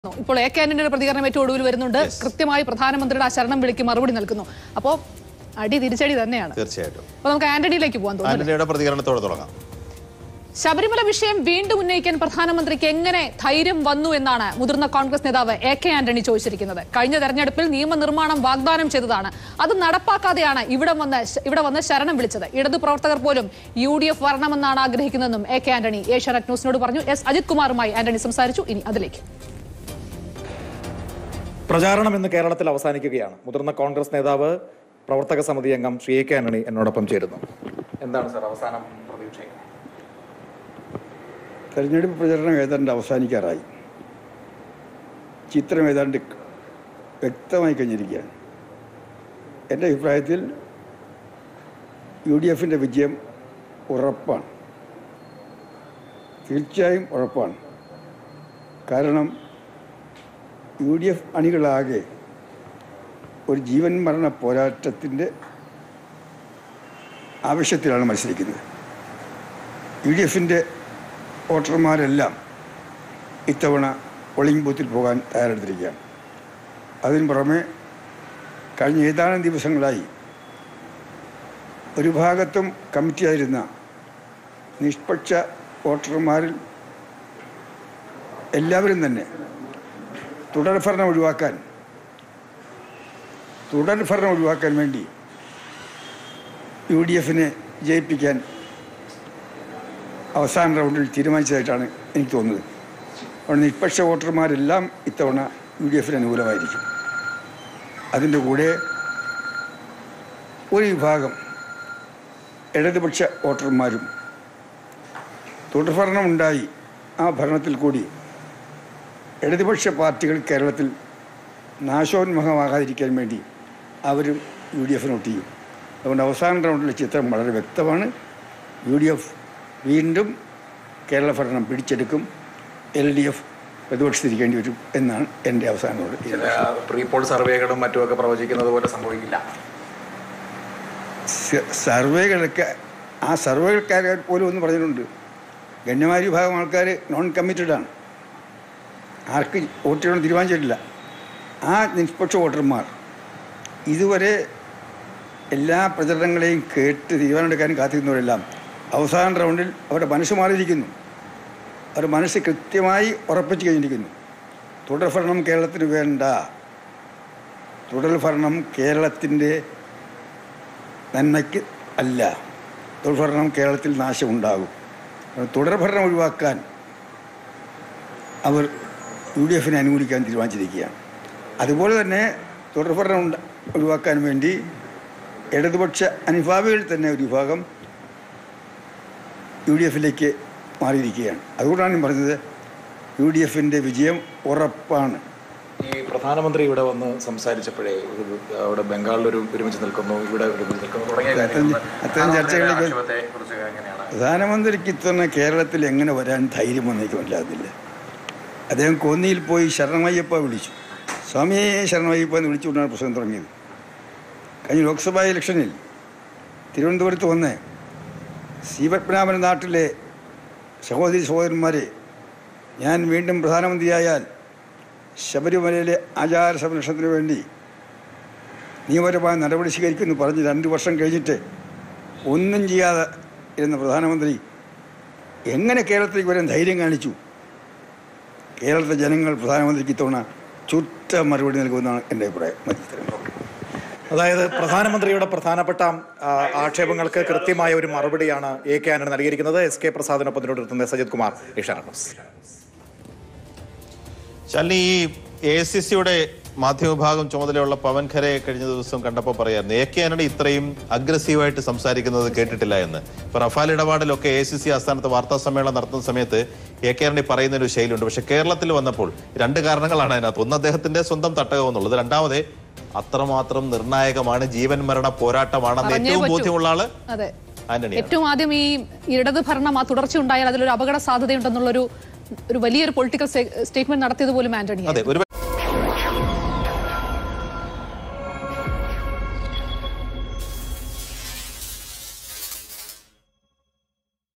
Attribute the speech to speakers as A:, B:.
A: ഇപ്പോൾ A K ആന്റണിയുടെ പ്രതികരണം ഏറ്റവും ഒടുവിൽ വരുന്നുണ്ട് കൃത്യമായി പ്രധാനമന്ത്രിയുടെ ആ ശരണം വിളിക്ക് മറുപടി നൽകുന്നു അപ്പോ അടി തിരിച്ചടി തന്നെയാണ്
B: തീർച്ചയായിട്ടും
A: അപ്പൊ നമുക്ക് ആന്റണിയിലേക്ക് പോകാൻ തോന്നുന്നു
B: ആന്റണിയുടെ പ്രതികരണത്തോടെ തുടങ്ങാം
A: ശബരിമല വിഷയം വീണ്ടും ഉന്നയിക്കാൻ പ്രധാനമന്ത്രിക്ക് എങ്ങനെ ധൈര്യം വന്നു എന്നാണ് മുതിർന്ന കോൺഗ്രസ് നേതാവ് എ കെ ആന്റണി ചോദിച്ചിരിക്കുന്നത് കഴിഞ്ഞ തെരഞ്ഞെടുപ്പിൽ നിയമനിർമ്മാണം വാഗ്ദാനം ചെയ്തതാണ് അത് നടപ്പാക്കാതെയാണ് ഇവിടെ വന്ന് ശ- ഇവിടെ വന്ന് ശരണം വിളിച്ചത് ഇടതു പ്രവർത്തകർ പോലും യു ഡി എഫ് വരണമെന്നാണ് ആഗ്രഹിക്കുന്നതെന്നും എ കെ ആന്റണി ഏഷ്യാനെറ്റ് ന്യൂസിനോട് പറഞ്ഞു എസ് അജിത് കുമാറുമായി ആന്റണി സംസാരിച്ചു ഇനി അതിലേക്ക്
C: പ്രചാരണം ഇന്ന് കേരളത്തിൽ അവസാനിക്കുകയാണ് മുതിർന്ന കോൺഗ്രസ് നേതാവ് പ്രവർത്തക സമിതി അംഗം ശ്രീ എ കെ ആന്റണി എന്നോടൊപ്പം ചേരുന്നു എന്താണ് സാർ അവസാനം പ്രതീക്ഷ
D: തെരഞ്ഞെടുപ്പ് പ്രചരണം ഏതാണ്ട് അവസാനിക്കാറായി ചിത്രം ഏതാണ്ട് വ്യക്തമായി കഴിഞ്ഞിരിക്കുകയാണ് എൻ്റെ അഭിപ്രായത്തിൽ യു ഡി എഫിൻ്റെ വിജയം ഉറപ്പാണ് തീർച്ചയായും ഉറപ്പാണ് കാരണം യു ഡി എഫ് അണികളാകെ ഒരു ജീവൻ മരണ പോരാട്ടത്തിൻ്റെ ആവശ്യത്തിലാണ് മത്സരിക്കുന്നത് യു ഡി എഫിൻ്റെ വോട്ടർമാരെല്ലാം ഇത്തവണ പോളിംഗ് ബൂത്തിൽ പോകാൻ തയ്യാറെടുത്തിരിക്കുകയാണ് അതിന് പുറമെ കഴിഞ്ഞ ഏതാനും ദിവസങ്ങളായി ഒരു ഭാഗത്തും കമ്മിറ്റിയായിരുന്ന നിഷ്പക്ഷ വോട്ടർമാരിൽ എല്ലാവരും തന്നെ തുടർഭരണം ഒഴിവാക്കാൻ തുടർഭരണം ഒഴിവാക്കാൻ വേണ്ടി യു ഡി എഫിനെ ജയിപ്പിക്കാൻ അവസാന റൗണ്ടിൽ തീരുമാനിച്ചതായിട്ടാണ് എനിക്ക് തോന്നുന്നത് അതുകൊണ്ട് നിഷ്പക്ഷ വോട്ടർമാരെല്ലാം ഇത്തവണ യു ഡി എഫിന് അനുകൂലമായിരിക്കും അതിൻ്റെ കൂടെ ഒരു വിഭാഗം ഇടതുപക്ഷ വോട്ടർമാരും തുടർഭരണം ഉണ്ടായി ആ ഭരണത്തിൽ കൂടി ഇടതുപക്ഷ പാർട്ടികൾ കേരളത്തിൽ നാശോന്മുഖമാകാതിരിക്കാൻ വേണ്ടി അവരും യു ഡി എഫിന് വോട്ട് ചെയ്യും അതുകൊണ്ട് അവസാന റൗണ്ടിലെ ചിത്രം വളരെ വ്യക്തമാണ് യു ഡി എഫ് വീണ്ടും കേരള ഭരണം പിടിച്ചെടുക്കും എൽ ഡി എഫ് പ്രതിപക്ഷത്തിരിക്കേണ്ടി വരും എന്നാണ് എൻ്റെ അവസാന റൗണ്ട്
C: ചില പ്രീ പോൾ സർവേകളും മറ്റുമൊക്കെ പ്രവചിക്കുന്നത് പോലെ സംഭവിക്കില്ല
D: സ- സർവേകളൊക്കെ ആ സർവേകൾക്കാർ പോലും ഒന്ന് പറഞ്ഞിട്ടുണ്ട് ഗണ്യമായ ഒരു വിഭാഗം ആൾക്കാർ നോൺ കമ്മിറ്റഡ് ആണ് ആർക്ക് വോട്ട് ചെയ്യണമെന്ന് തീരുമാനിച്ചിട്ടില്ല ആ നിഷ്പക്ഷ വോട്ടർമാർ ഇതുവരെ എല്ലാ പ്രചരണങ്ങളെയും കേട്ട് തീരുമാനമെടുക്കാൻ കാത്തിരുന്നവരെല്ലാം അവസാന റൗണ്ടിൽ അവരുടെ മനസ്സ് മാറിയിരിക്കുന്നു അവരുടെ മനസ്സ് കൃത്യമായി ഉറപ്പിച്ചു കഴിഞ്ഞിരിക്കുന്നു തുടർഭരണം കേരളത്തിന് വേണ്ട തുടർഭരണം കേരളത്തിൻ്റെ നന്മയ്ക്ക് അല്ല തുടർഭരണം കേരളത്തിൽ നാശമുണ്ടാകും തുടർഭരണം ഒഴിവാക്കാൻ അവർ യു ഡി എഫിനെ അനുകൂലിക്കാൻ തീരുമാനിച്ചിരിക്കുകയാണ് അതുപോലെ തന്നെ തുടർഭരണം ഉണ്ട ഒഴിവാക്കാൻ വേണ്ടി ഇടതുപക്ഷ അനുഭാവികളിൽ തന്നെ ഒരു വിഭാഗം യു ഡി എഫിലേക്ക് മാറിയിരിക്കുകയാണ് അതുകൊണ്ടാണ് ഞാൻ പറഞ്ഞത് യു ഡി എഫിൻ്റെ വിജയം ഉറപ്പാണ്
C: ഈ പ്രധാനമന്ത്രി ഇവിടെ വന്ന് സംസാരിച്ചപ്പോഴേ ഒരു അവിടെ ബംഗാളിൽ ഒരു ഒരുമിച്ച് നിൽക്കുന്നു ഇവിടെ ഒരുമിച്ച് നിൽക്കുന്നു തുടങ്ങിയ കാര്യങ്ങൾ
D: അത്തരം ചർച്ചകളിലേക്ക്
C: ആക്ഷേപത്തെ കുറിച്ച് എങ്ങനെയാണ്
D: പ്രധാനമന്ത്രിക്ക് ഇത്തവണ കേരളത്തിൽ എങ്ങനെ വരാൻ ധൈര്യം വന്നേക്ക് മനസ്സിലാകുന്നില്ല അദ്ദേഹം കോന്നിയിൽ പോയി ശരണമയ്യപ്പ വിളിച്ചു സ്വാമിയെ ശരണമയ്യപ്പ എന്ന് വിളിച്ചുകൊണ്ടാണ് പ്രസംഗം തുടങ്ങിയത് കഴിഞ്ഞ ലോക്സഭാ ഇലക്ഷനിൽ തിരുവനന്തപുരത്ത് വന്ന് ശ്രീപത്മനാഭൻ നാട്ടിലെ സഹോദരി സഹോദരന്മാരെ ഞാൻ വീണ്ടും പ്രധാനമന്ത്രിയായാൽ ശബരിമലയിലെ ആചാര സംരക്ഷണത്തിന് വേണ്ടി നിയമപരമായ നടപടി സ്വീകരിക്കുമെന്ന് പറഞ്ഞ് രണ്ട് വർഷം കഴിഞ്ഞിട്ട് ഒന്നും ചെയ്യാതെ ഇരുന്ന പ്രധാനമന്ത്രി എങ്ങനെ കേരളത്തിലേക്ക് വരാൻ ധൈര്യം കാണിച്ചു കേരളത്തിലെ ജനങ്ങൾ പ്രധാനമന്ത്രിക്ക് ഇത്തവണ ചുറ്റ മറുപടി നൽകുമെന്നാണ് എൻ്റെ അഭിപ്രായം മതി ഇത്രയും.
C: അതായത് പ്രധാനമന്ത്രിയുടെ പ്രധാനപ്പെട്ട ആ, ആക്ഷേപങ്ങൾക്ക് കൃത്യമായ ഒരു മറുപടിയാണ് എ കെ ആന്റണി നൽകിയിരിക്കുന്നത് എസ് കെ പ്രസാദിനൊപ്പം ഇതിനോട് സജിത് കുമാർ ഏഷ്യാനെറ്റ് ന്യൂസ്
B: ശാലിനി ഈ എ സി സിയുടെ മാധ്യമവിഭാഗം ചുമതലയുള്ള പവൻ ഖരെ കഴിഞ്ഞ ദിവസം കണ്ടപ്പോൾ പറയായിരുന്നു എ കെ ആന്റണി ഇത്രയും അഗ്രസീവായിട്ട് സംസാരിക്കുന്നത് കേട്ടിട്ടില്ല എന്ന് ഇപ്പൊ റഫാൽ ഇടപാടിലൊക്കെ എ സി സി ആസ്ഥാനത്ത് വാർത്താ സമ്മേളനം നടത്തുന്ന സമയത്ത് എ കെ ആന്റണി പറയുന്ന ഒരു ശൈലിയുണ്ട് പക്ഷെ കേരളത്തിൽ വന്നപ്പോൾ രണ്ട് കാരണങ്ങളാണ് അതിനകത്ത് ഒന്ന് അദ്ദേഹത്തിന്റെ സ്വന്തം തട്ടകം എന്നുള്ളത് രണ്ടാമത് അത്രമാത്രം നിർണായകമാണ് ജീവൻ മരണ പോരാട്ടമാണെന്ന്
A: പറഞ്ഞേ
B: ഏറ്റവും
A: പറ്റൂ.
B: ബോധ്യമുള്ള ആള്
A: അതെ
B: ആന്റണിയാണ്
A: ഏറ്റവും ആദ്യം ഈ ഇടത് ഭരണം ആ തുടർച്ച ഉണ്ടായാൽ അതിലൊരു അപകട സാധ്യതയുണ്ടെന്നുള്ളൊരു ഒരു വലിയൊരു പൊളിറ്റിക്കൽ സ്റ്റേറ്റ്മെന്റ് നടത്തിയത് പോലും ആന്റണി
B: അതെ ഒരു